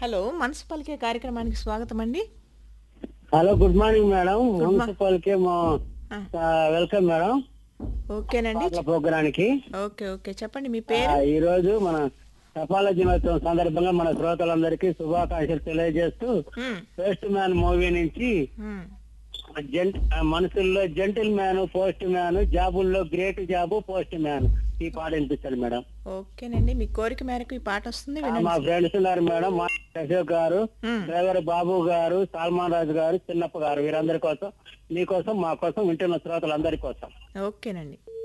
Hello మనసు పలికే కార్యక్రమానికి స్వాగతం అండి hello good morning madam Good ma- మున్సిపల్కి ఆ, వెల్కమ్ మేడం ఓకేనండి పాటల ప్రోగ్రానికి ఓకే ఓకే చెప్పండి మీ పేరు ఈ రోజు మన తపాలా దినోత్సవం సందర్భంగా మన శ్రోతలందరికీ శుభాకాంక్షలు తెలియజేస్తూ మ్మ్, పోస్ట్ మ్యాన్ మూవీ నుంచి మ్మ్. జెంట్ మనుషుల్లో జెంటిల్ మ్యాన్ పోస్ట్ మ్యాన్ జాబుల్లో గ్రేట్ జాబు పోస్ట్ మ్యాన్ ఈ పాట వినిపిస్తారు మేడం ఓకేనండి మీ కోరిక మేరకు ఈ పాట వస్తుంది ఆ, మా వినండి ఫ్రెండ్స్ ఉన్నారు మేడం మా అశోక్ గారు మ్మ్. డ్రైవర్ బాబు గారు సల్మాన్ రాజు గారు చిన్నప్ప గారు వీరందరి కోసం మీకోసం మా కోసం వింటున్న శ్రోతలందరి కోసం ఓకేనండి